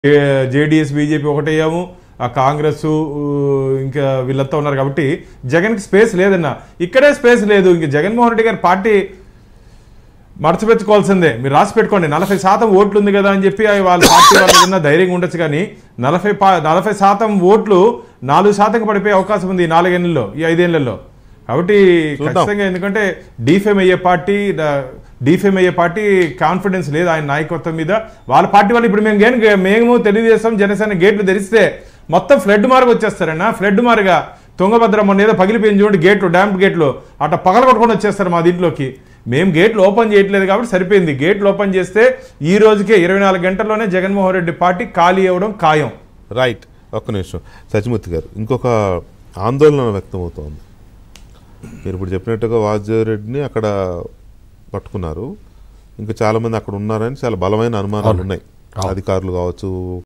JDS BJP ఒకటేయాము ఆ కాంగ్రెస్ ఊ, ఇంకా వీళ్ళంతా ఉన్నారు కాబట్టి జగన్కి స్పేస్ లేదన్న ఇక్కడే స్పేస్ లేదు ఇంక జగన్మోహన్ రెడ్డి గారి పార్టీ మడచపెట్టుకోవాల్సిందే మీరు రాసి పెట్టుకోండి నలభై శాతం ఓట్లు ఉంది కదా అని చెప్పి అవి వాళ్ళ పార్టీ వాళ్ళ మీద ధైర్యంగా ఉండొచ్చు కానీ నలభై పా నలభై శాతం ఓట్లు నాలుగు శాతం పడిపోయే అవకాశం ఉంది ఈ నాలుగేళ్లలో ఈ ఐదేళ్లలో కాబట్టి చూద్దాం. ఖచ్చితంగా ఎందుకంటే డీఫేమ్ అయ్యే పార్టీ డీఫేమ్ అయ్యే పార్టీ కాన్ఫిడెన్స్ లేదు ఆయన నాయకత్వం మీద వాళ్ళ పార్టీ వాళ్ళు ఇప్పుడు మేము గేమ్ మేము తెలుగుదేశం జనసేన గేట్లు తెరిస్తే మొత్తం ఫ్లడ్ మార్గ వచ్చేస్తారన్న ఫ్లడ్ మార్గా తుంగభద్ర మొన్న ఏదో పగిలిపోయింది చూడండి గేట్లు డ్యాంప్ గేట్లు అట్లా పగల కొట్టుకొని వచ్చేస్తారు మా దీంట్లోకి మేము గేట్లు ఓపెన్ చేయట్లేదు కాబట్టి సరిపోయింది గేట్లు ఓపెన్ చేస్తే ఈ రోజుకే ఇరవై నాలుగు గంటల్లోనే జగన్మోహన్ రెడ్డి పార్టీ ఖాళీ అవ్వడం ఖాయం రైట్ ఒక్క నిమిషం సచిమూర్తి గారు ఇంకొక ఆందోళన వ్యక్తమవుతోంది మీరు ఇప్పుడు చెప్పినట్టుగా వాసుదేవరెడ్డిని అక్కడ పట్టుకున్నారు ఇంకా చాలా మంది అక్కడ ఉన్నారని చాలా బలమైన అనుమానాలు ఉన్నాయి అధికారులు కావచ్చు